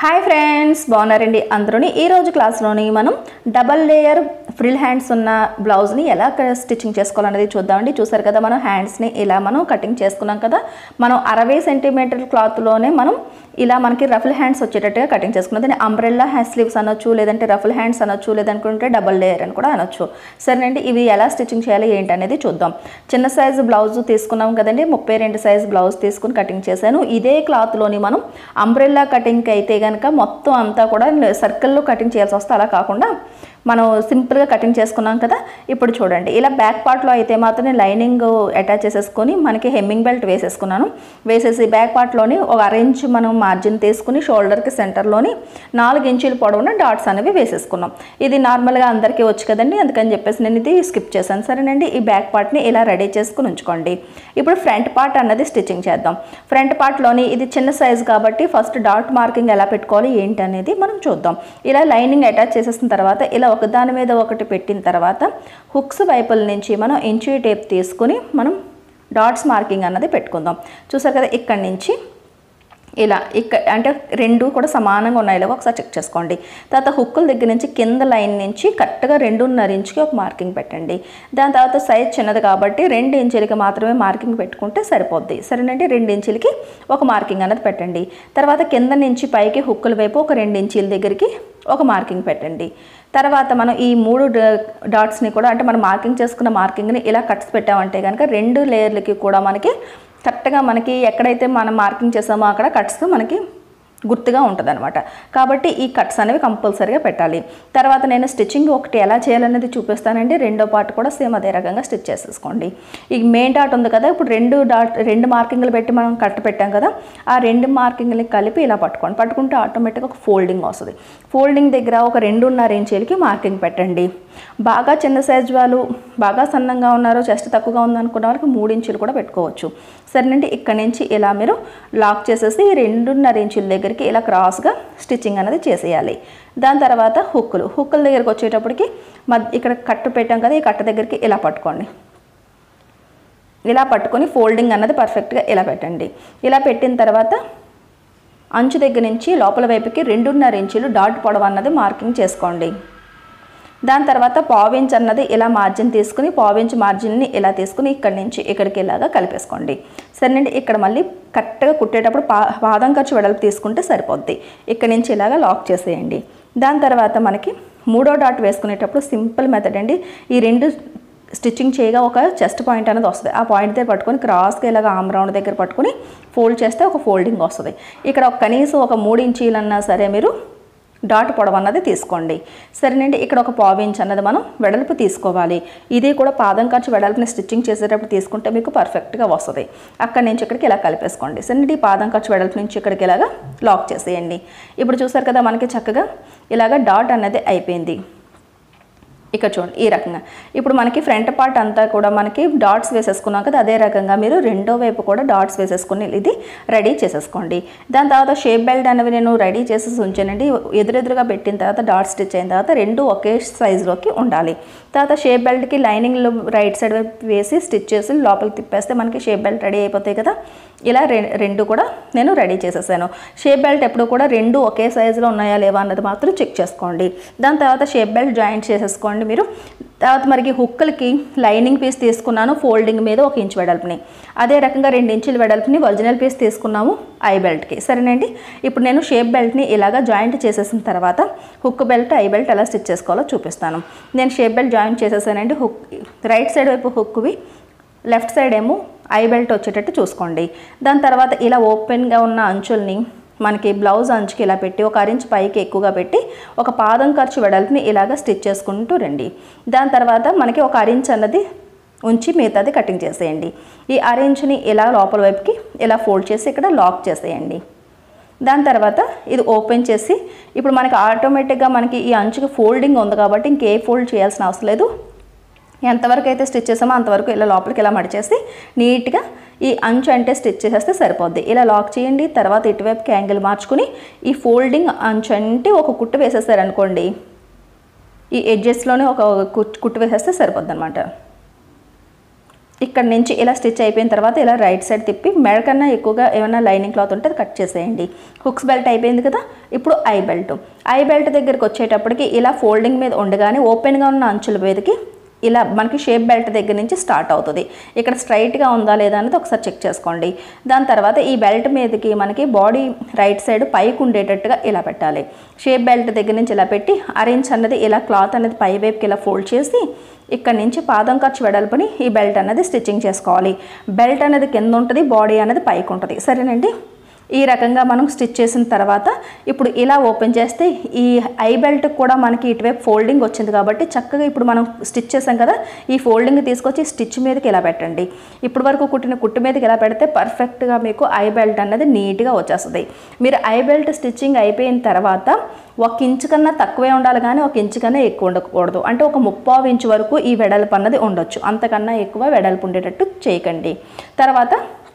hi friends బాగున్నారండి అందరూని ఈ రోజు క్లాస్లోని మనం డబల్ లేయర్ ఫ్రిల్ హ్యాండ్స్ ఉన్న బ్లౌజ్ని ఎలా క- స్టిచ్చింగ్ చేసుకోవాలనేది చూద్దామండి చూసారు కదా మనం హ్యాండ్స్ని ఇలా మనం కటింగ్ చేసుకున్నాం కదా మనం అరవై సెంటీమీటర్ క్లాత్లోనే మనం ఇలా మనకి రఫుల్ హ్యాండ్స్ వచ్చేటట్టుగా కటింగ్ చేసుకున్నాం దీన్ని అంబ్రెల్లా హ్యాండ్ స్లీవ్స్ అనొచ్చు లేదంటే రఫుల్ హ్యాండ్స్ అనొచ్చు లేదనుకుంటే డబల్ లేయర్ అని కూడా అనొచ్చు సరేనండి ఇవి ఎలా స్టిచ్చింగ్ చేయాలి ఏంటి అనేది చూద్దాం చిన్న సైజు బ్లౌజ్ తీసుకున్నాం కదండి ముప్పై రెండు సైజు బ్లౌజ్ తీసుకుని కటింగ్ చేశాను ఇదే క్లాత్లోని మనం అంబ్రెల్లా కటింగ్కి అయితే కనుక మొత్తం అంతా కూడా సర్కిల్లో కటింగ్ చేయాల్సి వస్తే అలా కాకుండా మనం సింపుల్గా కటింగ్ చేసుకున్నాం కదా ఇప్పుడు చూడండి ఇలా బ్యాక్ పార్ట్లో అయితే మాత్రం నేను లైనింగ్ అటాచ్ చేసేసుకొని మనకి హెమ్మింగ్ బెల్ట్ వేసేసుకున్నాను వేసేసి బ్యాక్ పార్ట్లోని ఒక అర ఇంచ్ మనం మార్జిన్ తీసుకుని షోల్డర్కి సెంటర్లోని నాలుగు ఇంచుల పొడవున డాట్స్ అనేవి వేసేసుకున్నాం ఇది నార్మల్గా అందరికీ వచ్చు కదండి అందుకని చెప్పేసి నేను ఇది స్కిప్ చేశాను సరేనండి ఈ బ్యాక్ పార్ట్ని ఇలా రెడీ చేసుకుని ఉంచుకోండి ఇప్పుడు ఫ్రంట్ పార్ట్ అన్నది స్టిచ్చింగ్ చేద్దాం ఫ్రంట్ పార్ట్లోని ఇది చిన్న సైజు కాబట్టి ఫస్ట్ డాట్ మార్కింగ్ ఎలా పెట్టుకోవాలి ఏంటి అనేది మనం చూద్దాం ఇలా లైనింగ్ అటాచ్ చేసేసిన తర్వాత ఇలా ఒకదాని మీద ఒకటి పెట్టిన తర్వాత హుక్స్ వైపుల నుంచి మనం ఇంచు టేప్ తీసుకుని మనం డాట్స్ మార్కింగ్ అన్నది పెట్టుకుందాం చూసారు కదా ఇక్కడి నుంచి ఇలా ఇక్కడ అంటే రెండు కూడా సమానంగా ఉన్నాయి లేవో ఒకసారి చెక్ చేసుకోండి తర్వాత హుక్కుల దగ్గర నుంచి కింద లైన్ నుంచి కరెక్ట్గా రెండున్నర ఇంచుకి ఒక మార్కింగ్ పెట్టండి దాని తర్వాత సైజ్ చిన్నది కాబట్టి రెండు ఇంచులకి మాత్రమే మార్కింగ్ పెట్టుకుంటే సరిపోద్ది సరేనండి రెండు ఇంచులకి ఒక మార్కింగ్ అనేది పెట్టండి తర్వాత కింద నుంచి పైకి హుక్కుల వైపు ఒక రెండు ఇంచుల దగ్గరికి ఒక మార్కింగ్ పెట్టండి తర్వాత మనం ఈ మూడు డ- డాట్స్ని కూడా అంటే మనం మార్కింగ్ చేసుకున్న మార్కింగ్ని ఇలా కట్స్ పెట్టామంటే కనుక రెండు లేయర్లకి కూడా మనకి కరెక్ట్గా మనకి ఎక్కడైతే మనం మార్కింగ్ చేసామో అక్కడ కట్స్ మనకి గుర్తుగా ఉంటుంది అనమాట కాబట్టి ఈ కట్స్ అనేవి కంపల్సరీగా పెట్టాలి తర్వాత నేను స్టిచ్చింగ్ ఒకటి ఎలా చేయాలనేది చూపిస్తానండి రెండో పార్ట్ కూడా సేమ్ అదే రకంగా స్టిచ్ చేసేసుకోండి ఈ మెయిన్ డాట్ ఉంది కదా ఇప్పుడు రెండు డాట్ రెండు మార్కింగ్లు పెట్టి మనం కట్ పెట్టాం కదా ఆ రెండు మార్కింగ్ని కలిపి ఇలా పట్టుకోండి పట్టుకుంటే ఆటోమేటిక్గా ఒక ఫోల్డింగ్ వస్తుంది ఫోల్డింగ్ దగ్గర ఒక రెండున్నర ఇంచీలకి మార్కింగ్ పెట్టండి బాగా చిన్న సైజ్ వాళ్ళు బాగా సన్నంగా ఉన్నారు చెస్ట్ తక్కువగా ఉందనుకున్న వాళ్ళకి మూడు ఇంచులు కూడా పెట్టుకోవచ్చు సరేనండి ఇక్కడ నుంచి ఇలా మీరు లాక్ చేసేసి ఈ రెండున్నర ఇంచుల దగ్గరికి ఇలా క్రాస్గా స్టిచ్చింగ్ అనేది చేసేయాలి దాని తర్వాత హుక్కులు హుక్కుల దగ్గరికి వచ్చేటప్పటికి మధ్య ఇక్కడ కట్టు పెట్టాం కదా ఈ కట్ట దగ్గరికి ఇలా పట్టుకోండి ఇలా పట్టుకొని ఫోల్డింగ్ అన్నది పర్ఫెక్ట్గా ఇలా పెట్టండి ఇలా పెట్టిన తర్వాత అంచు దగ్గర నుంచి లోపల వైపుకి రెండున్నర ఇంచులు డాట్ పొడవు అన్నది మార్కింగ్ చేసుకోండి దాని తర్వాత పావించ్ అన్నది ఇలా మార్జిన్ తీసుకుని పావించ్ మార్జిన్ని ఇలా తీసుకుని ఇక్కడి నుంచి ఇక్కడికి ఇలాగా కలిపేసుకోండి సరేనండి ఇక్కడ మళ్ళీ కరెక్ట్గా కుట్టేటప్పుడు పా పాదం ఖర్చు వెడల్పు తీసుకుంటే సరిపోద్ది ఇక్కడి నుంచి ఇలాగా లాక్ చేసేయండి దాని తర్వాత మనకి మూడో డాట్ వేసుకునేటప్పుడు సింపుల్ మెథడ్ అండి ఈ రెండు స్టిచ్చింగ్ చేయగా ఒక చెస్ట్ పాయింట్ అనేది వస్తుంది ఆ పాయింట్ దగ్గర పట్టుకొని క్రాస్గా ఇలాగ ఆమ్ రౌండ్ దగ్గర పట్టుకొని ఫోల్డ్ చేస్తే ఒక ఫోల్డింగ్ వస్తుంది ఇక్కడ ఒక కనీసం ఒక మూడు ఇంచీలన్నా సరే మీరు డాట్ పొడవు అన్నది తీసుకోండి సరేనండి ఇక్కడ ఒక పావు ఇంచ్ అన్నది మనం వెడల్పు తీసుకోవాలి ఇది కూడా పాదం ఖర్చు వెడల్పుని స్టిచ్చింగ్ చేసేటప్పుడు తీసుకుంటే మీకు పర్ఫెక్ట్గా వస్తుంది అక్కడి నుంచి ఇక్కడికి ఇలా కలిపేసుకోండి సరేనండి ఈ పాదం ఖర్చు వెడల్పు నుంచి ఇక్కడికి ఇలాగా లాక్ చేసేయండి ఇప్పుడు చూసారు కదా మనకి చక్కగా ఇలాగ డాట్ అన్నది అయిపోయింది ఇక్కడ చూడండి ఈ రకంగా ఇప్పుడు మనకి ఫ్రంట్ పార్ట్ అంతా కూడా మనకి డాట్స్ వేసేసుకున్నాం కదా అదే రకంగా మీరు రెండో వైపు కూడా డాట్స్ వేసేసుకుని ఇది రెడీ చేసేసుకోండి దాని తర్వాత షేప్ బెల్ట్ అనేవి నేను రెడీ చేసేసి ఉంచానండి ఎదురెదురుగా పెట్టిన తర్వాత డాట్ స్టిచ్ అయిన తర్వాత రెండు ఒకే సైజులోకి ఉండాలి తర్వాత షేప్ బెల్ట్కి లైనింగ్లో రైట్ సైడ్ వైపు వేసి స్టిచ్ చేసి లోపలికి తిప్పేస్తే మనకి షేప్ బెల్ట్ రెడీ అయిపోతాయి కదా ఇలా రె రెండు కూడా నేను రెడీ చేసేసాను షేప్ బెల్ట్ ఎప్పుడు కూడా రెండు ఒకే సైజులో ఉన్నాయా లేవా అన్నది మాత్రం చెక్ చేసుకోండి దాని తర్వాత షేప్ బెల్ట్ జాయింట్ చేసేసుకోండి మీరు తర్వాత మనకి హుక్కలకి లైనింగ్ పీస్ తీసుకున్నాను ఫోల్డింగ్ మీద ఒక ఇంచ్ వెడల్పుని అదే రకంగా రెండు ఇంచుల వెడల్పుని ఒరిజినల్ పీస్ తీసుకున్నాము ఐ బెల్ట్కి సరేనండి ఇప్పుడు నేను షేప్ బెల్ట్ని ఇలాగా జాయింట్ చేసేసిన తర్వాత హుక్ బెల్ట్ ఐ బెల్ట్ ఎలా స్టిచ్ చేసుకోవాలో చూపిస్తాను నేను షేప్ బెల్ట్ జాయింట్ చేసేసానండి హుక్ రైట్ సైడ్ వైపు హుక్వి లెఫ్ట్ సైడ్ ఏమో ఐ బెల్ట్ వచ్చేటట్టు చూసుకోండి దాని తర్వాత ఇలా ఓపెన్గా ఉన్న అంచుల్ని మనకి బ్లౌజ్ అంచుకి ఇలా పెట్టి ఒక అరించ్ పైకి ఎక్కువగా పెట్టి ఒక పాదం ఖర్చు వెడల్పుని ఇలాగ స్టిచ్ చేసుకుంటూ రండి దాని తర్వాత మనకి ఒక అరించ్ అన్నది ఉంచి మిగతాది కటింగ్ చేసేయండి ఈ అరేంజ్ని ఇలా లోపల వైపుకి ఇలా ఫోల్డ్ చేసి ఇక్కడ లాక్ చేసేయండి దాని తర్వాత ఇది ఓపెన్ చేసి ఇప్పుడు మనకి ఆటోమేటిక్గా మనకి ఈ అంచుకి ఫోల్డింగ్ ఉంది కాబట్టి ఇంకే ఫోల్డ్ చేయాల్సిన అవసరం లేదు ఎంతవరకు అయితే స్టిచ్ చేసామో అంతవరకు ఇలా లోపలికి ఇలా మడిచేసి నీట్గా ఈ అంచు అంటే స్టిచ్ చేసేస్తే సరిపోద్ది ఇలా లాక్ చేయండి తర్వాత ఇటువైపుకి యాంగిల్ మార్చుకుని ఈ ఫోల్డింగ్ అంచు అంటే ఒక కుట్టు వేసేసారనుకోండి ఈ ఎడ్జెస్లోనే ఒక కుట్ కుట్టు వేసేస్తే సరిపోద్ది అనమాట ఇక్కడ నుంచి ఇలా స్టిచ్ అయిపోయిన తర్వాత ఇలా రైట్ సైడ్ తిప్పి మెడ కన్నా ఎక్కువగా ఏమైనా లైనింగ్ క్లాత్ ఉంటే అది కట్ చేసేయండి హుక్స్ బెల్ట్ అయిపోయింది కదా ఇప్పుడు ఐ బెల్ట్ ఐ బెల్ట్ దగ్గరికి వచ్చేటప్పటికి ఇలా ఫోల్డింగ్ మీద ఉండగానే ఓపెన్గా ఉన్న అంచుల మీదకి ఇలా మనకి షేప్ బెల్ట్ దగ్గర నుంచి స్టార్ట్ అవుతుంది ఇక్కడ స్ట్రైట్గా ఉందా లేదా అనేది ఒకసారి చెక్ చేసుకోండి దాని తర్వాత ఈ బెల్ట్ మీదకి మనకి బాడీ రైట్ సైడ్ పైకి ఉండేటట్టుగా ఇలా పెట్టాలి షేప్ బెల్ట్ దగ్గర నుంచి ఇలా పెట్టి అరేంజ్ అన్నది ఇలా క్లాత్ అనేది పై వైపుకి ఇలా ఫోల్డ్ చేసి ఇక్కడ నుంచి పాదం ఖర్చు వెడల్పుని ఈ బెల్ట్ అనేది స్టిచ్చింగ్ చేసుకోవాలి బెల్ట్ అనేది కింద ఉంటుంది బాడీ అనేది పైకి ఉంటుంది సరేనండి ఈ రకంగా మనం స్టిచ్ చేసిన తర్వాత ఇప్పుడు ఇలా ఓపెన్ చేస్తే ఈ ఐ బెల్ట్ కూడా మనకి ఇటువైపు ఫోల్డింగ్ వచ్చింది కాబట్టి చక్కగా ఇప్పుడు మనం స్టిచ్ చేసాం కదా ఈ ఫోల్డింగ్ తీసుకొచ్చి స్టిచ్ మీదకి ఇలా పెట్టండి ఇప్పుడు వరకు కుట్టిన కుట్టు మీదకి ఇలా పెడితే పర్ఫెక్ట్గా మీకు ఐ బెల్ట్ అనేది నీట్గా వచ్చేస్తుంది మీరు ఐ బెల్ట్ స్టిచ్చింగ్ అయిపోయిన తర్వాత ఒక ఇంచు కన్నా తక్కువే ఉండాలి కానీ ఒక ఇంచు కన్నా ఎక్కువ ఉండకూడదు అంటే ఒక ముప్పావు ఇంచు వరకు ఈ వెడల్పు అన్నది ఉండొచ్చు అంతకన్నా ఎక్కువ వెడల్పు ఉండేటట్టు చేయకండి తర్వాత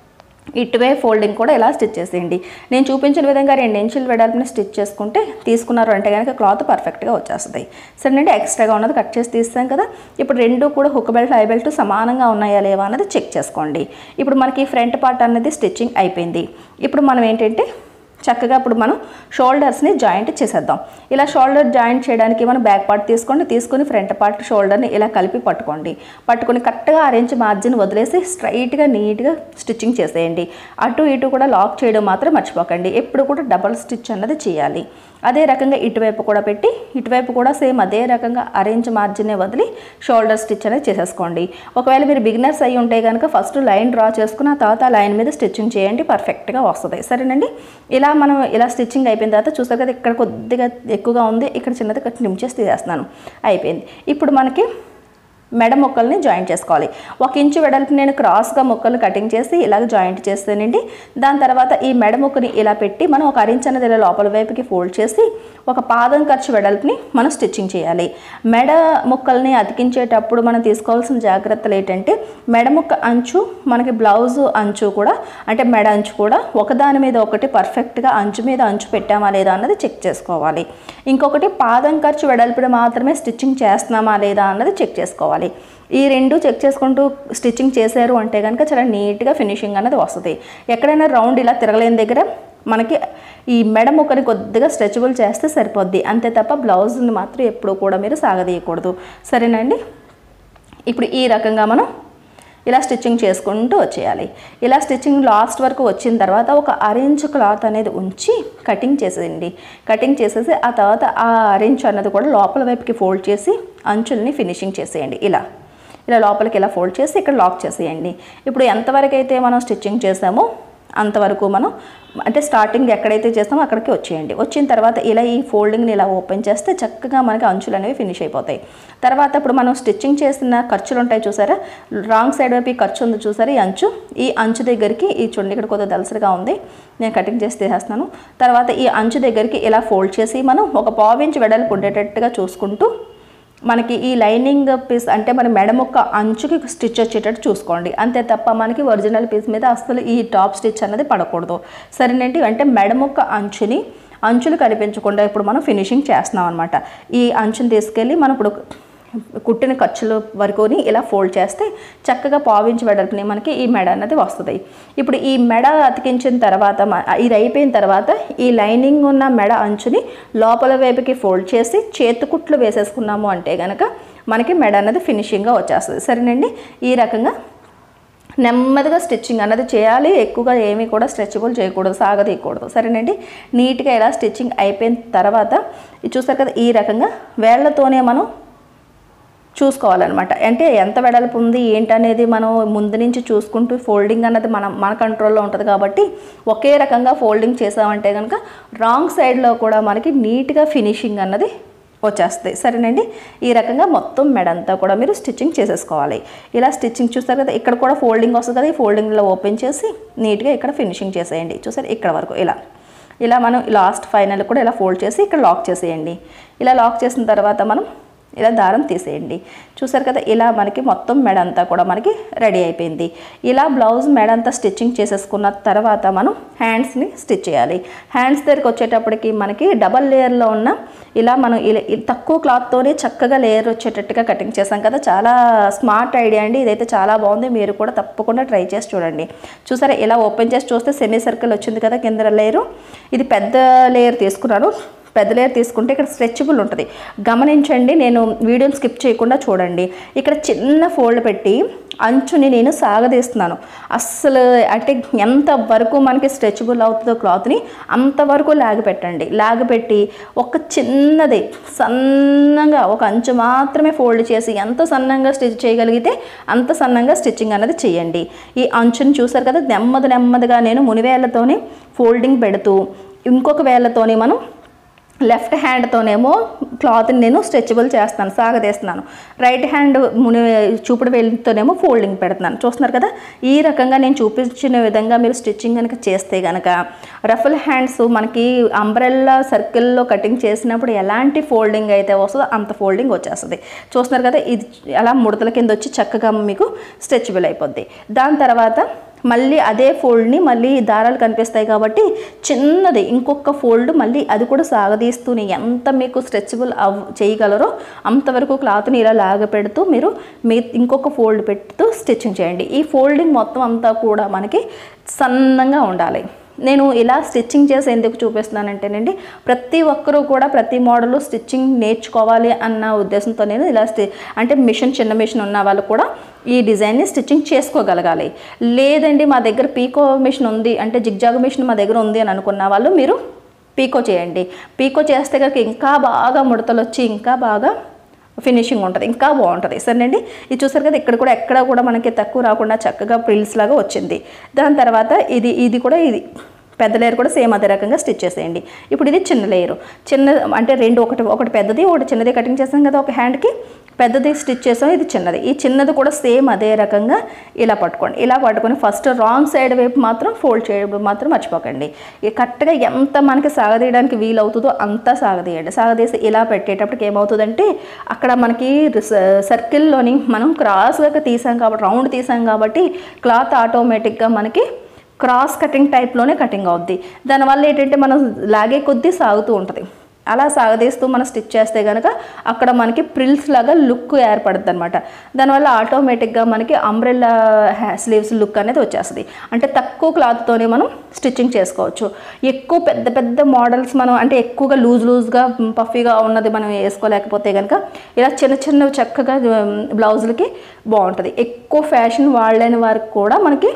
ఇటువే ఫోల్డింగ్ కూడా ఇలా స్టిచ్ చేసేయండి నేను చూపించిన విధంగా రెండు ఇంచుల వెడల్పుని స్టిచ్ చేసుకుంటే తీసుకున్నారు అంటే కనుక క్లాత్ పర్ఫెక్ట్గా వచ్చేస్తుంది సరేనండి ఎక్స్ట్రాగా ఉన్నది కట్ చేసి తీస్తాం కదా ఇప్పుడు రెండు కూడా హుక్ బెల్ట్ ఐ బెల్ట్ సమానంగా ఉన్నాయా లేవా అన్నది చెక్ చేసుకోండి ఇప్పుడు మనకి ఫ్రంట్ పార్ట్ అనేది స్టిచ్చింగ్ అయిపోయింది ఇప్పుడు మనం ఏంటంటే చక్కగా ఇప్పుడు మనం షోల్డర్స్ని జాయింట్ చేసేద్దాం ఇలా షోల్డర్ జాయింట్ చేయడానికి మనం బ్యాక్ పార్ట్ తీసుకోండి తీసుకొని ఫ్రంట్ పార్ట్ షోల్డర్ని ఇలా కలిపి పట్టుకోండి పట్టుకొని కరెక్ట్గా అరేంజ్ మార్జిన్ వదిలేసి స్ట్రైట్గా నీట్గా స్టిచ్చింగ్ చేసేయండి అటు ఇటు కూడా లాక్ చేయడం మాత్రం మర్చిపోకండి ఎప్పుడు కూడా డబల్ స్టిచ్ అన్నది చేయాలి అదే రకంగా ఇటువైపు కూడా పెట్టి ఇటువైపు కూడా సేమ్ అదే రకంగా అరేంజ్ మార్జినే వదిలి షోల్డర్ స్టిచ్ అనేది చేసేసుకోండి ఒకవేళ మీరు బిగినర్స్ అయి ఉంటే కనుక ఫస్ట్ లైన్ డ్రా చేసుకుని ఆ తర్వాత లైన్ మీద స్టిచ్చింగ్ చేయండి పర్ఫెక్ట్గా వస్తుంది సరేనండి ఇలా మనం ఇలా స్టిచ్చింగ్ అయిపోయిన తర్వాత చూస్తారు కదా ఇక్కడ కొద్దిగా ఎక్కువగా ఉంది ఇక్కడ చిన్నది కట్ నిమ్ చేసి తీసేస్తున్నాను అయిపోయింది ఇప్పుడు మనకి మెడ ముక్కల్ని జాయింట్ చేసుకోవాలి ఒక ఇంచు వెడల్పు నేను క్రాస్గా ముక్కలు కటింగ్ చేసి ఇలాగ జాయింట్ చేస్తానండి దాని తర్వాత ఈ మెడ ముక్కని ఇలా పెట్టి మనం ఒక అరించ్ అనేది ఇలా లోపల వైపుకి ఫోల్డ్ చేసి ఒక పాదం ఖర్చు వెడల్పుని మనం స్టిచ్చింగ్ చేయాలి మెడ ముక్కల్ని అతికించేటప్పుడు మనం తీసుకోవాల్సిన జాగ్రత్తలు ఏంటంటే మెడ ముక్క అంచు మనకి బ్లౌజ్ అంచు కూడా అంటే మెడ అంచు కూడా ఒకదాని మీద ఒకటి పర్ఫెక్ట్గా అంచు మీద అంచు పెట్టామా లేదా అన్నది చెక్ చేసుకోవాలి ఇంకొకటి పాదం ఖర్చు వెడల్పుడు మాత్రమే స్టిచ్చింగ్ చేస్తున్నామా లేదా అన్నది చెక్ చేసుకోవాలి ఈ రెండు చెక్ చేసుకుంటూ స్టిచ్చింగ్ చేశారు అంటే కనుక చాలా నీట్గా ఫినిషింగ్ అనేది వస్తుంది ఎక్కడైనా రౌండ్ ఇలా తిరగలేని దగ్గర మనకి ఈ మెడ ముక్కని కొద్దిగా స్ట్రెచబుల్ చేస్తే సరిపోద్ది అంతే తప్ప బ్లౌజ్ని మాత్రం ఎప్పుడూ కూడా మీరు సాగదీయకూడదు సరేనండి ఇప్పుడు ఈ రకంగా మనం ఇలా స్టిచ్చింగ్ చేసుకుంటూ వచ్చేయాలి ఇలా స్టిచ్చింగ్ లాస్ట్ వరకు వచ్చిన తర్వాత ఒక అరేంజ్ క్లాత్ అనేది ఉంచి కటింగ్ చేసేయండి కటింగ్ చేసేసి ఆ తర్వాత ఆ అరేంజ్ అన్నది కూడా లోపల వైపుకి ఫోల్డ్ చేసి అంచుల్ని ఫినిషింగ్ చేసేయండి ఇలా ఇలా లోపలికి ఇలా ఫోల్డ్ చేసి ఇక్కడ లాక్ చేసేయండి ఇప్పుడు ఎంతవరకు అయితే మనం స్టిచ్చింగ్ చేసామో అంతవరకు మనం అంటే స్టార్టింగ్ ఎక్కడైతే చేస్తామో అక్కడికి వచ్చేయండి వచ్చిన తర్వాత ఇలా ఈ ఫోల్డింగ్ని ఇలా ఓపెన్ చేస్తే చక్కగా మనకి అంచులు అనేవి ఫినిష్ అయిపోతాయి తర్వాత ఇప్పుడు మనం స్టిచ్చింగ్ చేసిన ఖర్చులు ఉంటాయి చూసారా రాంగ్ సైడ్ వైపు ఈ ఖర్చు ఉంది చూసారా ఈ అంచు ఈ అంచు దగ్గరికి ఈ చూడండి ఇక్కడ కొద్దిగా దలసరిగా ఉంది నేను కటింగ్ చేసి తీసేస్తున్నాను తర్వాత ఈ అంచు దగ్గరికి ఇలా ఫోల్డ్ చేసి మనం ఒక పావించి వెడల్పు ఉండేటట్టుగా చూసుకుంటూ మనకి ఈ లైనింగ్ పీస్ అంటే మన మెడ ముక్క అంచుకి స్టిచ్ వచ్చేటట్టు చూసుకోండి అంతే తప్ప మనకి ఒరిజినల్ పీస్ మీద అసలు ఈ టాప్ స్టిచ్ అనేది పడకూడదు సరేనండి అంటే మెడ ముక్క అంచుని అంచులు కనిపించకుండా ఇప్పుడు మనం ఫినిషింగ్ చేస్తున్నాం అనమాట ఈ అంచుని తీసుకెళ్ళి మనం ఇప్పుడు కుట్టిన ఖర్చుల వరకుని ఇలా ఫోల్డ్ చేస్తే చక్కగా పావించి వెడల్పుని మనకి ఈ మెడ అన్నది వస్తుంది ఇప్పుడు ఈ మెడ అతికించిన తర్వాత మ- ఇది అయిపోయిన తర్వాత ఈ లైనింగ్ ఉన్న మెడ అంచుని లోపల వైపుకి ఫోల్డ్ చేసి చేతికుట్లు వేసేసుకున్నాము అంటే కనుక మనకి మెడ అన్నది ఫినిషింగ్గా వచ్చేస్తుంది సరేనండి ఈ రకంగా నెమ్మదిగా స్టిచ్చింగ్ అన్నది చేయాలి ఎక్కువగా ఏమీ కూడా స్ట్రెచబుల్ చేయకూడదు సాగదీయకూడదు సరేనండి నీట్గా ఇలా స్టిచ్చింగ్ అయిపోయిన తర్వాత ఇది చూస్తారు కదా ఈ రకంగా వేళ్లతోనే మనం చూసుకోవాలన్నమాట అంటే ఎంత వెడల్పు ఉంది ఏంటనేది మనం ముందు నుంచి చూసుకుంటూ ఫోల్డింగ్ అన్నది మనం మన కంట్రోల్లో ఉంటుంది కాబట్టి ఒకే రకంగా ఫోల్డింగ్ చేసామంటే కనుక రాంగ్ సైడ్లో కూడా మనకి నీట్గా ఫినిషింగ్ అన్నది వచ్చేస్తుంది సరేనండి ఈ రకంగా మొత్తం మెడంతా కూడా మీరు స్టిచ్చింగ్ చేసేసుకోవాలి ఇలా స్టిచ్చింగ్ చూస్తారు కదా ఇక్కడ కూడా ఫోల్డింగ్ వస్తుంది కదా ఈ ఫోల్డింగ్లో ఓపెన్ చేసి నీట్గా ఇక్కడ ఫినిషింగ్ చేసేయండి చూసారు ఇక్కడ వరకు ఇలా ఇలా మనం లాస్ట్ ఫైనల్ కూడా ఇలా ఫోల్డ్ చేసి ఇక్కడ లాక్ చేసేయండి ఇలా లాక్ చేసిన తర్వాత మనం ఇలా దారం తీసేయండి చూసారు కదా ఇలా మనకి మొత్తం మెడ అంతా కూడా మనకి రెడీ అయిపోయింది ఇలా బ్లౌజ్ మెడ అంతా స్టిచ్చింగ్ చేసేసుకున్న తర్వాత మనం హ్యాండ్స్ని స్టిచ్ చేయాలి హ్యాండ్స్ దగ్గరికి వచ్చేటప్పటికి మనకి డబల్ లేయర్లో ఉన్న ఇలా మనం ఇలా ఈ తక్కువ క్లాత్తోనే చక్కగా లేయర్ వచ్చేటట్టుగా కటింగ్ చేసాం కదా చాలా స్మార్ట్ ఐడియా అండి ఇదైతే చాలా బాగుంది మీరు కూడా తప్పకుండా ట్రై చేసి చూడండి చూసారా ఇలా ఓపెన్ చేసి చూస్తే సెమీ సర్కిల్ వచ్చింది కదా కింద లేయరు ఇది పెద్ద లేయర్ తీసుకున్నాను పెద్ద లేయర్ తీసుకుంటే ఇక్కడ స్ట్రెచబుల్ ఉంటుంది గమనించండి నేను వీడియోని స్కిప్ చేయకుండా చూడండి ఇక్కడ చిన్న ఫోల్డ్ పెట్టి అంచుని నేను సాగదీస్తున్నాను అస్సలు అంటే ఎంత వరకు మనకి స్ట్రెచబుల్ అవుతుందో క్లాత్ని అంతవరకు లాగి పెట్టండి లాగి పెట్టి ఒక చిన్నది సన్నగా ఒక అంచు మాత్రమే ఫోల్డ్ చేసి ఎంత సన్నంగా స్టిచ్ చేయగలిగితే అంత సన్నంగా స్టిచ్చింగ్ అనేది చేయండి ఈ అంచుని చూసారు కదా నెమ్మది నెమ్మదిగా నేను మునివేళ్లతోనే ఫోల్డింగ్ పెడుతూ ఇంకొక వేళ్ళతోనే మనం లెఫ్ట్ హ్యాండ్తోనేమో క్లాత్ని నేను స్ట్రెచబుల్ చేస్తాను సాగదీస్తున్నాను రైట్ హ్యాండ్ ముని చూపుడు వేలితోనేమో ఫోల్డింగ్ పెడుతున్నాను చూస్తున్నారు కదా ఈ రకంగా నేను చూపించిన విధంగా మీరు స్టిచ్చింగ్ కనుక చేస్తే కనుక రఫుల్ హ్యాండ్స్ మనకి అంబ్రెల్లా సర్కిల్లో కటింగ్ చేసినప్పుడు ఎలాంటి ఫోల్డింగ్ అయితే వస్తుందో అంత ఫోల్డింగ్ వచ్చేస్తుంది చూస్తున్నారు కదా ఇది అలా ముడతల కింద వచ్చి చక్కగా మీకు స్ట్రెచబుల్ అయిపోద్ది దాని తర్వాత మళ్ళీ అదే ఫోల్డ్ని మళ్ళీ దారాలు కనిపిస్తాయి కాబట్టి చిన్నది ఇంకొక ఫోల్డ్ మళ్ళీ అది కూడా సాగదీస్తూనే ఎంత మీకు స్ట్రెచబుల్ అవ్ చేయగలరో అంతవరకు క్లాత్ని ఇలా లాగ పెడుతూ మీరు మీ ఇంకొక ఫోల్డ్ పెడుతూ స్టిచ్చింగ్ చేయండి ఈ ఫోల్డింగ్ మొత్తం అంతా కూడా మనకి సన్నంగా ఉండాలి నేను ఇలా స్టిచ్చింగ్ చేసి ఎందుకు చూపిస్తున్నానంటేనండి ప్రతి ఒక్కరూ కూడా ప్రతి మోడల్ స్టిచ్చింగ్ నేర్చుకోవాలి అన్న ఉద్దేశంతో నేను ఇలా స్టి అంటే మిషన్ చిన్న మిషన్ ఉన్న వాళ్ళు కూడా ఈ డిజైన్ని స్టిచ్చింగ్ చేసుకోగలగాలి లేదండి మా దగ్గర పీకో మిషన్ ఉంది అంటే జిగ్జాగ్ మిషన్ మా దగ్గర ఉంది అని అనుకున్న వాళ్ళు మీరు పీకో చేయండి పీకో చేస్తే కనుక ఇంకా బాగా ముడతలు వచ్చి ఇంకా బాగా ఫినిషింగ్ ఉంటుంది ఇంకా బాగుంటుంది సరేనండి ఇది చూసారు కదా ఇక్కడ కూడా ఎక్కడ కూడా మనకి తక్కువ రాకుండా చక్కగా ప్రిల్స్ లాగా వచ్చింది దాని తర్వాత ఇది ఇది కూడా ఇది పెద్ద లేయర్ కూడా సేమ్ అదే రకంగా స్టిచ్ చేసేయండి ఇప్పుడు ఇది చిన్న లేయరు చిన్న అంటే రెండు ఒకటి ఒకటి పెద్దది ఒకటి చిన్నది కటింగ్ చేసాం కదా ఒక హ్యాండ్కి పెద్దది స్టిచ్ చేసాం ఇది చిన్నది ఈ చిన్నది కూడా సేమ్ అదే రకంగా ఇలా పట్టుకోండి ఇలా పట్టుకొని ఫస్ట్ రాంగ్ సైడ్ వైపు మాత్రం ఫోల్డ్ చేయడం మాత్రం మర్చిపోకండి ఈ కరెక్ట్గా ఎంత మనకి సాగదీయడానికి వీలవుతుందో అంతా సాగదీయండి సాగదీసి ఇలా పెట్టేటప్పటికి ఏమవుతుందంటే అక్కడ మనకి సర్కిల్లోని మనం క్రాస్గా తీసాం కాబట్టి రౌండ్ తీసాం కాబట్టి క్లాత్ ఆటోమేటిక్గా మనకి క్రాస్ కటింగ్ టైప్లోనే కటింగ్ అవుద్ది దానివల్ల ఏంటంటే మనం లాగే కొద్దీ సాగుతూ ఉంటుంది అలా సాగదీస్తూ మనం స్టిచ్ చేస్తే కనుక అక్కడ మనకి ప్రిల్స్ లాగా లుక్ ఏర్పడుతుంది అనమాట దానివల్ల ఆటోమేటిక్గా మనకి అంబ్రెల్లా స్లీవ్స్ లుక్ అనేది వచ్చేస్తుంది అంటే తక్కువ క్లాత్తోనే మనం స్టిచ్చింగ్ చేసుకోవచ్చు ఎక్కువ పెద్ద పెద్ద మోడల్స్ మనం అంటే ఎక్కువగా లూజ్ లూజ్గా పఫీగా ఉన్నది మనం వేసుకోలేకపోతే కనుక ఇలా చిన్న చిన్న చక్కగా బ్లౌజులకి బాగుంటుంది ఎక్కువ ఫ్యాషన్ వాళ్ళని వారికి కూడా మనకి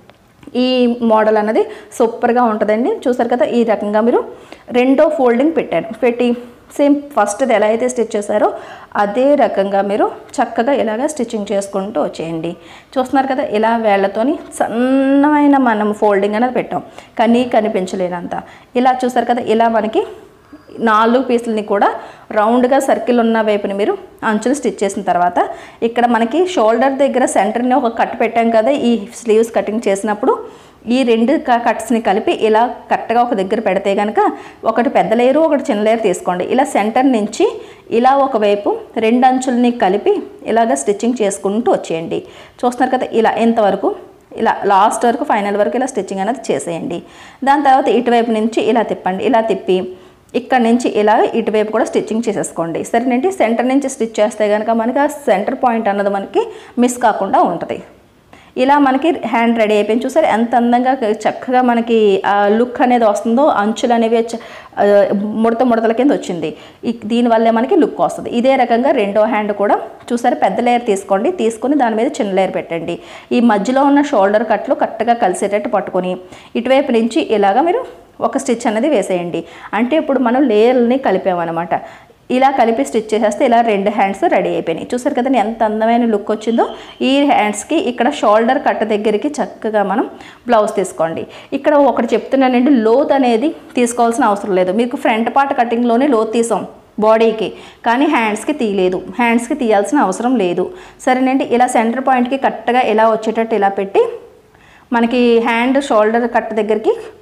ఈ మోడల్ అనేది సూపర్గా ఉంటుందండి చూసారు కదా ఈ రకంగా మీరు రెండో ఫోల్డింగ్ పెట్టాను పెట్టి సేమ్ ఫస్ట్ ఎలా అయితే స్టిచ్ చేశారో అదే రకంగా మీరు చక్కగా ఇలాగ స్టిచ్చింగ్ చేసుకుంటూ వచ్చేయండి చూస్తున్నారు కదా ఇలా వేళ్ళతోని సన్నమైన మనం ఫోల్డింగ్ అనేది పెట్టాం కనీ కనిపించలేనంత ఇలా చూసారు కదా ఇలా మనకి నాలుగు పీసులని కూడా రౌండ్గా సర్కిల్ ఉన్న వైపుని మీరు అంచులు స్టిచ్ చేసిన తర్వాత ఇక్కడ మనకి షోల్డర్ దగ్గర సెంటర్ని ఒక కట్ పెట్టాం కదా ఈ స్లీవ్స్ కటింగ్ చేసినప్పుడు ఈ రెండు కట్స్ని కలిపి ఇలా కరెక్ట్గా ఒక దగ్గర పెడితే కనుక ఒకటి పెద్ద లేయరు ఒకటి చిన్న లేయర్ తీసుకోండి ఇలా సెంటర్ నుంచి ఇలా ఒకవైపు రెండు అంచుల్ని కలిపి ఇలాగ స్టిచ్చింగ్ చేసుకుంటూ వచ్చేయండి చూస్తున్నారు కదా ఇలా ఎంతవరకు ఇలా లాస్ట్ వరకు ఫైనల్ వరకు ఇలా స్టిచ్చింగ్ అనేది చేసేయండి దాని తర్వాత ఇటువైపు నుంచి ఇలా తిప్పండి ఇలా తిప్పి ఇక్కడ నుంచి ఇలా ఇటువైపు కూడా స్టిచ్చింగ్ చేసేసుకోండి సరేనండి సెంటర్ నుంచి స్టిచ్ చేస్తే కనుక మనకి ఆ సెంటర్ పాయింట్ అన్నది మనకి మిస్ కాకుండా ఉంటుంది ఇలా మనకి హ్యాండ్ రెడీ అయిపోయింది చూసారు ఎంత అందంగా చక్కగా మనకి ఆ లుక్ అనేది వస్తుందో అంచులు అనేవి చ- ఆ, ముడత ముడతల కింద వచ్చింది ఈ దీనివల్లే మనకి లుక్ వస్తుంది ఇదే రకంగా రెండో హ్యాండ్ కూడా చూసారు పెద్ద లేయర్ తీసుకోండి తీసుకొని దాని మీద చిన్న లేయర్ పెట్టండి ఈ మధ్యలో ఉన్న షోల్డర్ కట్లు కరెక్ట్గా కలిసేటట్టు పట్టుకొని ఇటువైపు నుంచి ఇలాగ మీరు ఒక స్టిచ్ అనేది వేసేయండి అంటే ఇప్పుడు మనం లేయర్ని కలిపామన్నమాట ఇలా కలిపి స్టిచ్ చేసేస్తే ఇలా రెండు హ్యాండ్స్ రెడీ అయిపోయినాయి చూసారు కదండి ఎంత అందమైన లుక్ వచ్చిందో ఈ హ్యాండ్స్కి ఇక్కడ షోల్డర్ కట్ట దగ్గరికి చక్కగా మనం బ్లౌజ్ తీసుకోండి ఇక్కడ ఒకటి చెప్తున్నానండి లోత్ అనేది తీసుకోవాల్సిన అవసరం లేదు మీకు ఫ్రంట్ పార్ట్ కటింగ్లోనే లోత్ తీసాం బాడీకి కానీ హ్యాండ్స్కి తీయలేదు హ్యాండ్స్కి తీయాల్సిన అవసరం లేదు సరేనండి ఇలా సెంటర్ పాయింట్కి కరెక్ట్గా ఇలా వచ్చేటట్టు ఇలా పెట్టి మనకి హ్యాండ్ షోల్డర్ కట్ దగ్గరికి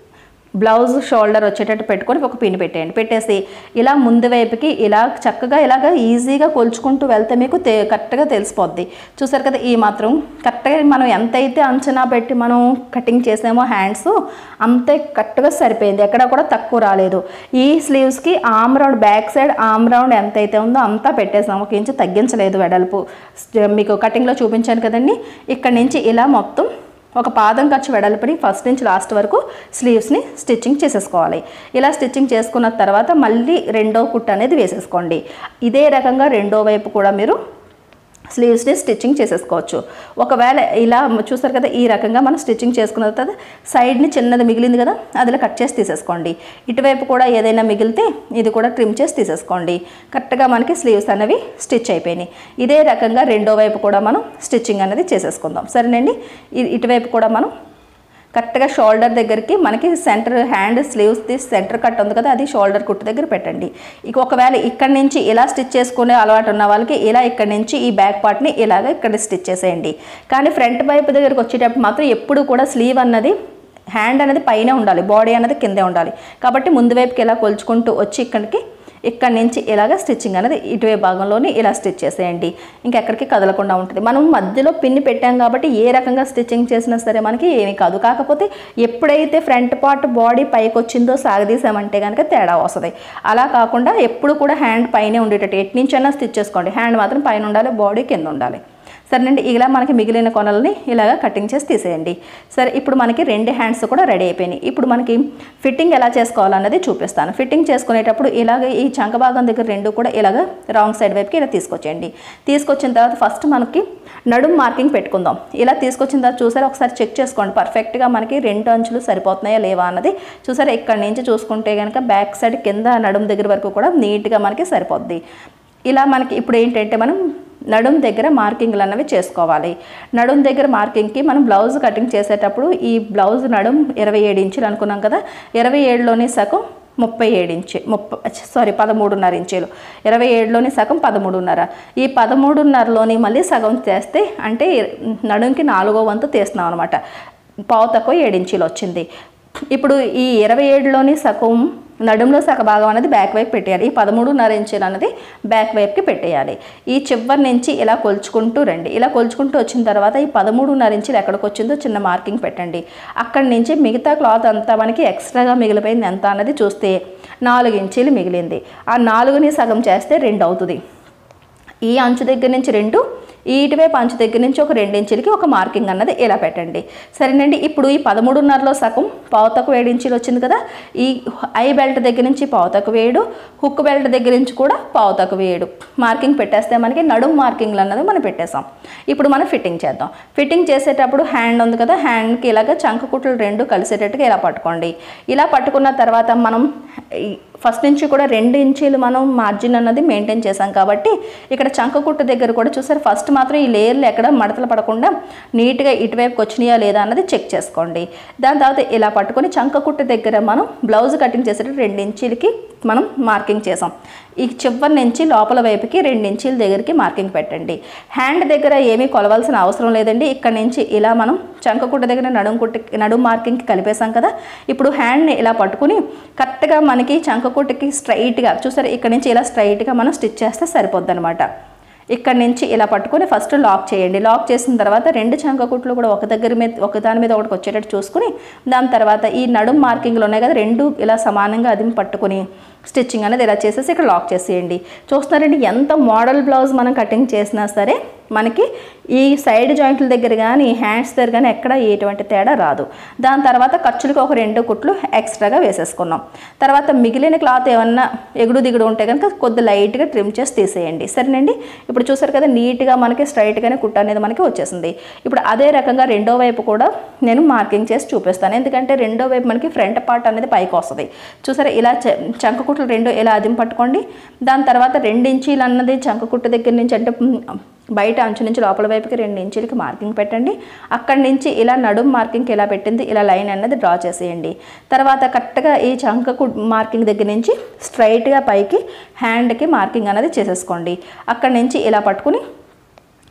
బ్లౌజ్ షోల్డర్ వచ్చేటట్టు పెట్టుకొని ఒక పిన్ పెట్టేయండి పెట్టేసి ఇలా ముందు వైపుకి ఇలా చక్కగా ఇలాగ ఈజీగా కొలుచుకుంటూ వెళ్తే మీకు తే కరెక్ట్గా తెలిసిపోద్ది చూసారు కదా ఈ మాత్రం కరెక్ట్గా మనం ఎంతైతే అంచనా పెట్టి మనం కటింగ్ చేసామో హ్యాండ్స్ అంతే కరెక్ట్గా సరిపోయింది ఎక్కడ కూడా తక్కువ రాలేదు ఈ స్లీవ్స్కి arm round back side arm round ఎంతైతే ఉందో అంతా పెట్టేసాము ఒక ఇంచు తగ్గించలేదు వెడల్పు మీకు కటింగ్లో చూపించాను కదండి ఇక్కడ నుంచి ఇలా మొత్తం ఒక పాదం ఖర్చు వెడల్పుని ఫస్ట్ నుంచి లాస్ట్ వరకు స్లీవ్స్ని స్టిచ్చింగ్ చేసేసుకోవాలి ఇలా స్టిచ్చింగ్ చేసుకున్న తర్వాత మళ్ళీ రెండో కుట్టు అనేది వేసేసుకోండి ఇదే రకంగా రెండో వైపు కూడా మీరు స్లీవ్స్ని స్టిచ్చింగ్ చేసేసుకోవచ్చు ఒకవేళ ఇలా చూసారు కదా ఈ రకంగా మనం స్టిచ్చింగ్ చేసుకున్న తర్వాత సైడ్ని చిన్నది మిగిలింది కదా అదిలో కట్ చేసి తీసేసుకోండి ఇటువైపు కూడా ఏదైనా మిగిలితే ఇది కూడా ట్రిమ్ చేసి తీసేసుకోండి కరెక్ట్గా మనకి స్లీవ్స్ అనేవి స్టిచ్ అయిపోయినాయి ఇదే రకంగా రెండో వైపు కూడా మనం స్టిచ్చింగ్ అనేది చేసేసుకుందాం సరేనండి ఇ- ఇటువైపు కూడా మనం కరెక్ట్గా షోల్డర్ దగ్గరికి మనకి center hand sleeves the center cut ఉంది కదా అది షోల్డర్ కుట్టు దగ్గర పెట్టండి ఇక ఒకవేళ ఇక్కడ నుంచి ఇలా స్టిచ్ చేసుకునే అలవాటు ఉన్న వాళ్ళకి ఇలా ఇక్కడ నుంచి ఈ బ్యాక్ పార్ట్ని ఇలాగ ఇక్కడ స్టిచ్ చేసేయండి కానీ ఫ్రంట్ వైపు దగ్గరికి వచ్చేటప్పుడు మాత్రం ఎప్పుడు కూడా స్లీవ్ అన్నది హ్యాండ్ అనేది పైన ఉండాలి బాడీ అనేది కిందే ఉండాలి కాబట్టి ముందు వైపుకి ఇలా కొలుచుకుంటూ వచ్చి ఇక్కడికి ఇక్కడ నుంచి ఇలాగ స్టిచ్చింగ్ అనేది ఇటువైపు భాగంలోని ఇలా స్టిచ్ చేసేయండి ఇంకెక్కడికి కదలకుండా ఉంటుంది మనం మధ్యలో పిన్ని పెట్టాం కాబట్టి ఏ రకంగా స్టిచ్చింగ్ చేసినా సరే మనకి ఏమీ కాదు కాకపోతే ఎప్పుడైతే ఫ్రంట్ పార్ట్ బాడీ పైకి వచ్చిందో సాగదీసామంటే కనుక తేడా వస్తుంది అలా కాకుండా ఎప్పుడు కూడా హ్యాండ్ పైనే ఉండేటట్టు ఎటు నుంచైనా స్టిచ్ చేసుకోండి హ్యాండ్ మాత్రం పైన ఉండాలి బాడీ కింద ఉండాలి సరేనండి ఇలా మనకి మిగిలిన కొనల్ని ఇలాగ కటింగ్ చేసి తీసేయండి సరే ఇప్పుడు మనకి రెండు హ్యాండ్స్ కూడా రెడీ అయిపోయినాయి ఇప్పుడు మనకి ఫిట్టింగ్ ఎలా చేసుకోవాలన్నది చూపిస్తాను ఫిట్టింగ్ చేసుకునేటప్పుడు ఇలాగ ఈ చంక భాగం దగ్గర రెండు కూడా ఇలాగ రాంగ్ సైడ్ వైపుకి ఇలా తీసుకొచ్చేయండి తీసుకొచ్చిన తర్వాత ఫస్ట్ మనకి నడుం మార్కింగ్ పెట్టుకుందాం ఇలా తీసుకొచ్చిన తర్వాత చూసారా ఒకసారి చెక్ చేసుకోండి పర్ఫెక్ట్గా మనకి రెండు అంచులు సరిపోతున్నాయా లేవా అన్నది చూసారా ఇక్కడ నుంచి చూసుకుంటే కనుక బ్యాక్ సైడ్ కింద నడుం దగ్గర వరకు కూడా నీట్గా మనకి సరిపోద్ది ఇలా మనకి ఇప్పుడు ఏంటంటే మనం నడుం దగ్గర మార్కింగ్లు అన్నవి చేసుకోవాలి నడుం దగ్గర మార్కింగ్కి మనం బ్లౌజ్ కటింగ్ చేసేటప్పుడు ఈ బ్లౌజ్ నడుం ఇరవై ఏడు ఇంచులు అనుకున్నాం కదా ఇరవై ఏడులోని సగం ముప్పై ఏడు ఇంచు ముప్పై సారీ పదమూడున్నర ఇంచులు ఇరవై ఏడులోని సగం పదమూడున్నర ఈ పదమూడున్నరలోని మళ్ళీ సగం చేస్తే అంటే నడుంకి నాలుగో వంతు తీస్తున్నాం అనమాట పావు తక్కువ ఏడు ఇంచులు వచ్చింది ఇప్పుడు ఈ ఇరవై ఏడులోని సగం నడుంలో సగ భాగం అనేది బ్యాక్ వైపు పెట్టేయాలి ఈ పదమూడున్నర ఇంచులు అనేది బ్యాక్ వైపుకి పెట్టేయాలి ఈ చివరి నుంచి ఇలా కొలుచుకుంటూ రండి ఇలా కొలుచుకుంటూ వచ్చిన తర్వాత ఈ పదమూడున్నర ఇంచులు ఎక్కడికి వచ్చిందో చిన్న మార్కింగ్ పెట్టండి అక్కడి నుంచి మిగతా క్లాత్ అంతా మనకి ఎక్స్ట్రాగా మిగిలిపోయింది ఎంత అన్నది చూస్తే నాలుగు ఇంచీలు మిగిలింది ఆ నాలుగుని సగం చేస్తే రెండు అవుతుంది ఈ అంచు దగ్గర నుంచి రెండు ఈ ఇటువైపు అంచు దగ్గర నుంచి ఒక రెండించులకి ఒక మార్కింగ్ అన్నది ఇలా పెట్టండి సరేనండి ఇప్పుడు ఈ పదమూడున్నరలో సగం పావుతకు ఏడు ఇంచులు వచ్చింది కదా ఈ ఐ బెల్ట్ దగ్గర నుంచి పావుతకు వేడు హుక్ బెల్ట్ దగ్గర నుంచి కూడా పావుతకు వేడు మార్కింగ్ పెట్టేస్తే మనకి నడుం మార్కింగ్లు అన్నది మనం పెట్టేసాం ఇప్పుడు మనం ఫిట్టింగ్ చేద్దాం ఫిట్టింగ్ చేసేటప్పుడు హ్యాండ్ ఉంది కదా హ్యాండ్కి ఇలాగ చంక కుట్లు రెండు కలిసేటట్టుగా ఇలా పట్టుకోండి ఇలా పట్టుకున్న తర్వాత మనం ఈ ఫస్ట్ నుంచి కూడా రెండు ఇంచీలు మనం మార్జిన్ అన్నది మెయింటైన్ చేసాం కాబట్టి ఇక్కడ చంక కుట్టు దగ్గర కూడా చూసారు ఫస్ట్ మాత్రం ఈ లేయర్లు ఎక్కడ మడతలు పడకుండా నీట్గా ఇటువైపుకి వచ్చినాయా లేదా అన్నది చెక్ చేసుకోండి దాని తర్వాత ఇలా పట్టుకొని చంక కుట్టు దగ్గర మనం బ్లౌజ్ కటింగ్ చేసేటప్పుడు రెండు ఇంచీలకి మనం మార్కింగ్ చేసాం ఈ చివరి నుంచి లోపల వైపుకి రెండు ఇంచీల దగ్గరికి మార్కింగ్ పెట్టండి హ్యాండ్ దగ్గర ఏమీ కొలవాల్సిన అవసరం లేదండి ఇక్కడ నుంచి ఇలా మనం చంక కుట్టు దగ్గర నడుం కుట్టు నడుం మార్కింగ్కి కలిపేసాం కదా ఇప్పుడు హ్యాండ్ని ఇలా పట్టుకుని కరెక్ట్గా మనకి చంక కుట్టుకి స్ట్రైట్గా చూసారు ఇక్కడ నుంచి ఇలా స్ట్రైట్గా మనం స్టిచ్ చేస్తే సరిపోద్ది అనమాట ఇక్కడ నుంచి ఇలా పట్టుకొని ఫస్ట్ లాక్ చేయండి లాక్ చేసిన తర్వాత రెండు చంక కుట్లు కూడా ఒక దగ్గర మీద ఒక దాని మీద ఒకటి వచ్చేటట్టు చూసుకుని దాని తర్వాత ఈ నడుం మార్కింగ్లు ఉన్నాయి కదా రెండు ఇలా సమానంగా అది పట్టుకొని స్టిచ్చింగ్ అనేది ఇలా చేసేసి ఇక్కడ లాక్ చేసేయండి చూస్తున్నారండి ఎంత మోడల్ బ్లౌజ్ మనం కటింగ్ చేసినా సరే మనకి ఈ సైడ్ జాయింట్ల దగ్గర కానీ హ్యాండ్స్ దగ్గర కానీ ఎక్కడ ఎటువంటి తేడా రాదు దాని తర్వాత ఖర్చులకు ఒక రెండు కుట్లు ఎక్స్ట్రాగా వేసేసుకున్నాం తర్వాత మిగిలిన క్లాత్ ఏమన్నా ఎగుడు దిగుడు ఉంటే కనుక కొద్ది లైట్గా ట్రిమ్ చేసి తీసేయండి సరేనండి ఇప్పుడు చూసారు కదా నీట్గా మనకి స్ట్రైట్గానే కుట్ట అనేది మనకి వచ్చేసింది ఇప్పుడు అదే రకంగా రెండో వైపు కూడా నేను మార్కింగ్ చేసి చూపిస్తాను ఎందుకంటే రెండో వైపు మనకి ఫ్రంట్ పార్ట్ అనేది పైకి వస్తుంది చూసారా ఇలా చ- చంక కుట్లు రెండు ఇలా అదిం పట్టుకోండి దాని తర్వాత రెండు ఇంచీలు అన్నది చంక కుట్టు దగ్గర నుంచి అంటే మ్, బయట అంచు నుంచి లోపల వైపుకి రెండు ఇంచులకి మార్కింగ్ పెట్టండి అక్కడి నుంచి ఇలా నడుం మార్కింగ్కి ఇలా పెట్టింది ఇలా లైన్ అన్నది డ్రా చేసేయండి తర్వాత కరెక్ట్గా ఈ చంక కు మార్కింగ్ దగ్గర నుంచి స్ట్రైట్గా పైకి హ్యాండ్కి మార్కింగ్ అనేది చేసేసుకోండి అక్కడి నుంచి ఇలా పట్టుకుని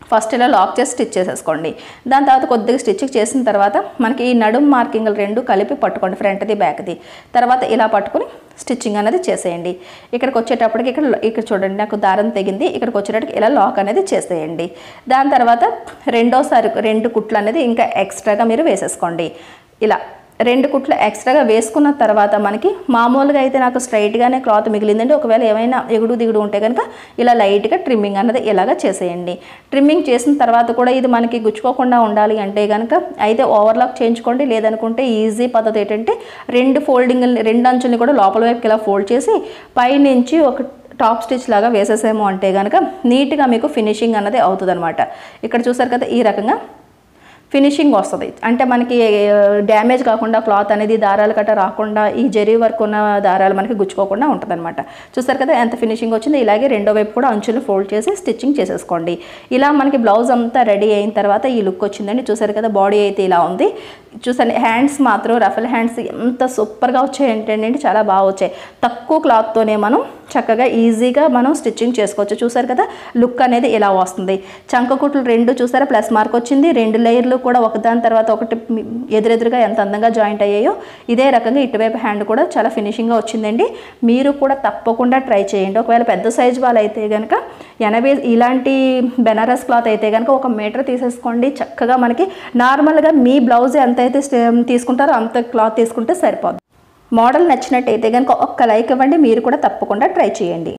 ఫస్ట్ ఇలా లాక్ చేసి స్టిచ్ చేసేసుకోండి దాని తర్వాత కొద్దిగా స్టిచ్ చేసిన తర్వాత మనకి ఈ నడుం మార్కింగ్లు రెండు కలిపి పట్టుకోండి ఫ్రంట్ది బ్యాక్ది తర్వాత ఇలా పట్టుకొని స్టిచ్చింగ్ అనేది చేసేయండి ఇక్కడికి వచ్చేటప్పటికి ఇక్కడ ఇక్కడ చూడండి నాకు దారం తెగింది ఇక్కడికి వచ్చేటప్పటికి ఇలా లాక్ అనేది చేసేయండి దాని తర్వాత రెండోసారి రెండు కుట్లు అనేది ఇంకా ఎక్స్ట్రాగా మీరు వేసేసుకోండి ఇలా రెండు కుట్లు ఎక్స్ట్రాగా వేసుకున్న తర్వాత మనకి మామూలుగా అయితే నాకు స్ట్రైట్గానే క్లాత్ మిగిలిందండి ఒకవేళ ఏమైనా ఎగుడు దిగుడు ఉంటే కనుక ఇలా లైట్గా ట్రిమ్మింగ్ అన్నది ఇలాగా చేసేయండి ట్రిమ్మింగ్ చేసిన తర్వాత కూడా ఇది మనకి గుచ్చుకోకుండా ఉండాలి అంటే కనుక అయితే ఓవర్లాక్ చేయించుకోండి లేదనుకుంటే ఈజీ పద్ధతి ఏంటంటే రెండు ఫోల్డింగ్ రెండు అంచుల్ని కూడా లోపల వైపుకి ఇలా ఫోల్డ్ చేసి పైనుంచి ఒక టాప్ స్టిచ్ లాగా వేసేసాము అంటే కనుక నీట్గా మీకు ఫినిషింగ్ అన్నది అవుతుంది అనమాట ఇక్కడ చూసారు కదా ఈ రకంగా ఫినిషింగ్ వస్తుంది అంటే మనకి డ్యామేజ్ కాకుండా క్లాత్ అనేది దారాలు కట్ట రాకుండా ఈ జరీ వర్క్ ఉన్న దారాలు మనకి గుచ్చుకోకుండా ఉంటుంది అనమాట చూసారు కదా ఎంత ఫినిషింగ్ వచ్చిందో ఇలాగే రెండో వైపు కూడా అంచులు ఫోల్డ్ చేసి స్టిచ్చింగ్ చేసేసుకోండి ఇలా మనకి బ్లౌజ్ అంతా రెడీ అయిన తర్వాత ఈ లుక్ వచ్చిందండి చూసారు కదా బాడీ అయితే ఇలా ఉంది చూసండి హ్యాండ్స్ మాత్రం రఫల్ హ్యాండ్స్ ఎంత సూపర్గా వచ్చాయి ఏంటంటే చాలా బాగా వచ్చాయి తక్కువ క్లాత్తోనే మనం చక్కగా ఈజీగా మనం స్టిచ్చింగ్ చేసుకోవచ్చు చూసారు కదా లుక్ అనేది ఇలా వస్తుంది చంక కుట్లు రెండు చూసారా ప్లస్ మార్క్ వచ్చింది రెండు లేయర్లు కూడా ఒకదాని తర్వాత ఒకటి ఎదురెదురుగా ఎంత అందంగా జాయింట్ అయ్యాయో ఇదే రకంగా ఇటువైపు హ్యాండ్ కూడా చాలా ఫినిషింగ్గా వచ్చిందండి మీరు కూడా తప్పకుండా ట్రై చేయండి ఒకవేళ పెద్ద సైజ్ వాళ్ళు అయితే కనుక ఎనభై ఇలాంటి బెనారస్ క్లాత్ అయితే కనుక ఒక మీటర్ తీసేసుకోండి చక్కగా మనకి నార్మల్గా మీ బ్లౌజ్ ఎంతైతే స్టే- తీసుకుంటారో అంత క్లాత్ తీసుకుంటే సరిపోద్ది మోడల్ నచ్చినట్టయితే కనుక ఒక్క లైక్ ఇవ్వండి మీరు కూడా తప్పకుండా ట్రై చేయండి